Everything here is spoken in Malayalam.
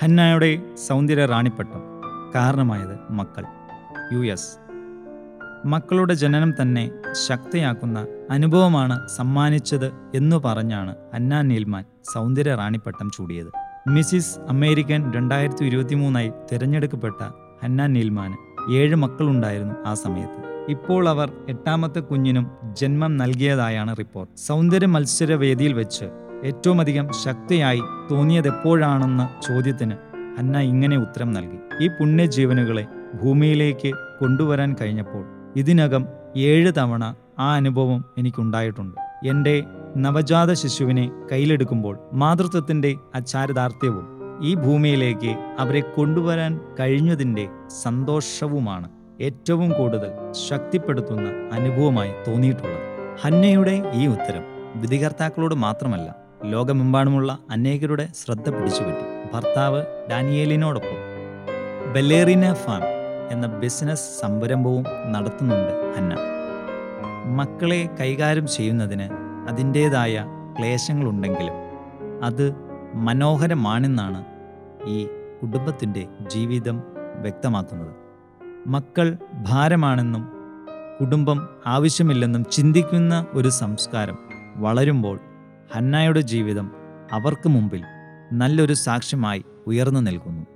ഹന്നായുടെ സൗന്ദര്യ റാണിപ്പട്ടം കാരണമായത് മക്കൾ യു എസ് മക്കളുടെ ജനനം തന്നെ ശക്തിയാക്കുന്ന അനുഭവമാണ് സമ്മാനിച്ചത് എന്നു പറഞ്ഞാണ് ഹന്ന നീൽമാൻ സൗന്ദര്യ റാണിപ്പട്ടം ചൂടിയത് മിസിസ് അമേരിക്കൻ രണ്ടായിരത്തി ഇരുപത്തി മൂന്നായി തിരഞ്ഞെടുക്കപ്പെട്ട ഹന്ന നീൽമാന് ഏഴ് മക്കളുണ്ടായിരുന്നു ആ സമയത്ത് ഇപ്പോൾ അവർ എട്ടാമത്തെ കുഞ്ഞിനും ജന്മം നൽകിയതായാണ് റിപ്പോർട്ട് സൗന്ദര്യ മത്സരവേദിയിൽ വെച്ച് ഏറ്റവും അധികം ശക്തിയായി തോന്നിയതെപ്പോഴാണെന്ന ചോദ്യത്തിന് ഹന്ന ഇങ്ങനെ ഉത്തരം നൽകി ഈ പുണ്യജീവനുകളെ ഭൂമിയിലേക്ക് കൊണ്ടുവരാൻ കഴിഞ്ഞപ്പോൾ ഇതിനകം ഏഴ് തവണ ആ അനുഭവം എനിക്കുണ്ടായിട്ടുണ്ട് എൻ്റെ നവജാത ശിശുവിനെ കയ്യിലെടുക്കുമ്പോൾ മാതൃത്വത്തിൻ്റെ അച്ചാരിതാർത്ഥ്യവും ഈ ഭൂമിയിലേക്ക് അവരെ കൊണ്ടുവരാൻ കഴിഞ്ഞതിൻ്റെ സന്തോഷവുമാണ് ഏറ്റവും കൂടുതൽ ശക്തിപ്പെടുത്തുന്ന അനുഭവമായി തോന്നിയിട്ടുള്ളത് ഹന്നയുടെ ഈ ഉത്തരം വിധികർത്താക്കളോട് മാത്രമല്ല ലോകമെമ്പാടുമുള്ള അനേകരുടെ ശ്രദ്ധ പിടിച്ചുപറ്റി ഭർത്താവ് ഡാനിയേലിനോടൊപ്പം ബെല്ലേറിന ഫാം എന്ന ബിസിനസ് സംരംഭവും നടത്തുന്നുണ്ട് ഹന്ന മക്കളെ കൈകാര്യം ചെയ്യുന്നതിന് അതിൻ്റേതായ ക്ലേശങ്ങളുണ്ടെങ്കിലും അത് മനോഹരമാണെന്നാണ് ഈ കുടുംബത്തിൻ്റെ ജീവിതം വ്യക്തമാക്കുന്നത് മക്കൾ ഭാരമാണെന്നും കുടുംബം ആവശ്യമില്ലെന്നും ചിന്തിക്കുന്ന ഒരു സംസ്കാരം വളരുമ്പോൾ ഹന്നായുടെ ജീവിതം അവർക്ക് മുമ്പിൽ നല്ലൊരു സാക്ഷ്യമായി ഉയർന്നു നിൽക്കുന്നു